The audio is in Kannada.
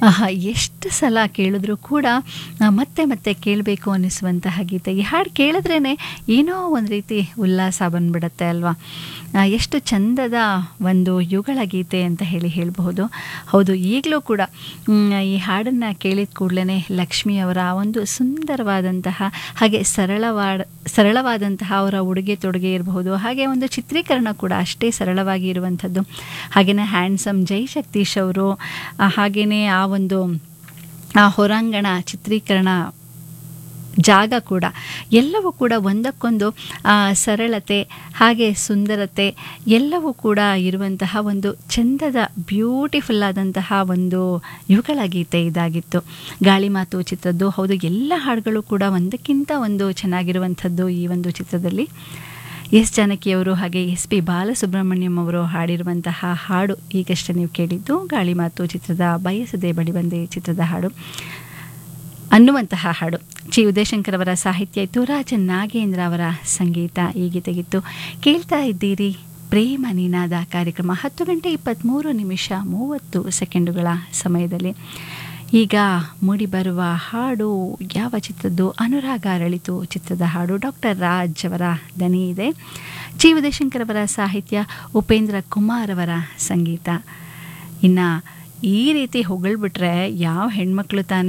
ಆಹಾ ಎಷ್ಟು ಸಲ ಕೇಳಿದ್ರೂ ಕೂಡ ಆ, ಮತ್ತೆ ಮತ್ತೆ ಕೇಳಬೇಕು ಅನ್ನಿಸುವಂತಹ ಗೀತೆ ಈ ಹಾಡು ಕೇಳಿದ್ರೇ ಏನೋ ಒಂದು ರೀತಿ ಉಲ್ಲಾಸ ಬಂದ್ಬಿಡುತ್ತೆ ಅಲ್ವಾ ಆ, ಎಷ್ಟು ಚಂದದ ಒಂದು ಯುಗಳ ಗೀತೆ ಅಂತ ಹೇಳಿ ಹೇಳಬಹುದು ಹೌದು ಈಗಲೂ ಕೂಡ ಮ್, ಈ ಹಾಡನ್ನು ಕೇಳಿದ ಕೂಡಲೇ ಲಕ್ಷ್ಮಿಯವರ ಆ ಒಂದು ಸುಂದರವಾದಂತಹ ಹಾಗೆ ಸರಳವಾದ ಸರಳವಾದಂತಹ ಅವರ ಉಡುಗೆ ತೊಡುಗೆ ಇರಬಹುದು ಹಾಗೆ ಒಂದು ಚಿತ್ರೀಕರಣ ಕೂಡ ಅಷ್ಟೇ ಸರಳವಾಗಿ ಇರುವಂಥದ್ದು ಹಾಗೆಯೇ ಹ್ಯಾಂಡ್ಸಮ್ ಜೈ ಜಗದೀಶ್ ಅವರು ಹಾಗೆಯೇ ಆ ಒಂದು ಆ ಹೊರಾಂಗಣ ಚಿತ್ರೀಕರಣ ಜಾಗ ಕೂಡ ಎಲ್ಲವೂ ಕೂಡ ಒಂದಕ್ಕೊಂದು ಆ, ಸರಳತೆ ಹಾಗೆ ಸುಂದರತೆ ಎಲ್ಲವೂ ಕೂಡ ಇರುವಂತಹ ಒಂದು ಚಂದದ ಬ್ಯೂಟಿಫುಲ್ ಆದಂತಹ ಒಂದು ಯುಗಳ ಗೀತೆ ಇದಾಗಿತ್ತು ಗಾಳಿ ಮಾತು ಚಿತ್ರದ್ದು ಹೌದು ಎಲ್ಲ ಹಾಡುಗಳು ಕೂಡ ಒಂದಕ್ಕಿಂತ ಒಂದು ಚೆನ್ನಾಗಿರುವಂಥದ್ದು ಈ ಒಂದು ಚಿತ್ರದಲ್ಲಿ ಎಸ್ ಜಾನಕಿಯವರು ಹಾಗೆ ಎಸ್ ಪಿ ಬಾಲಸುಬ್ರಹ್ಮಣ್ಯಂ ಅವರು ಹಾಡಿರುವಂತಹ ಹಾಡು ಈಗಷ್ಟೇ ನೀವು ಕೇಳಿದ್ದು ಗಾಳಿ ಮಾತು ಚಿತ್ರದ ಬಯಸದೆ ಬಡಿ ಬಂದೆ ಚಿತ್ರದ ಹಾಡು ಅನ್ನುವಂತಹ ಹಾಡು ಚಿ ಉದಯಶಂಕರ್ ಅವರ ಸಾಹಿತ್ಯ ಇತ್ತು ರಾಜ ನಾಗೇಂದ್ರ ಅವರ ಸಂಗೀತ ಈ ಗೀತೆಗಿತ್ತು ಕೇಳ್ತಾ ಇದ್ದೀರಿ ಪ್ರೇಮ ನಿನಾದ ಕಾರ್ಯಕ್ರಮ ಹತ್ತು ಗಂಟೆ ಇಪ್ಪತ್ತ್ಮೂರು ನಿಮಿಷ ಮೂವತ್ತು ಸೆಕೆಂಡುಗಳ ಸಮಯದಲ್ಲಿ ಈಗ ಮೂಡಿಬರುವ ಹಾಡು ಯಾವ ಚಿತ್ರದ್ದು ಅನುರಾಗ ಅರಳಿತು ಚಿತ್ರದ ಹಾಡು ಡಾಕ್ಟರ್ ರಾಜ್ ಅವರ ದನಿ ಇದೆ ಚಿ ಉದಯಶಂಕರ್ ಅವರ ಸಾಹಿತ್ಯ ಉಪೇಂದ್ರ ಕುಮಾರ್ ಅವರ ಸಂಗೀತ ಇನ್ನು ಈ ರೀತಿ ಹೊಗಳ್ಬಿಟ್ರೆ ಯಾವ ಹೆಣ್ಮಕ್ಳು ತಾನೇ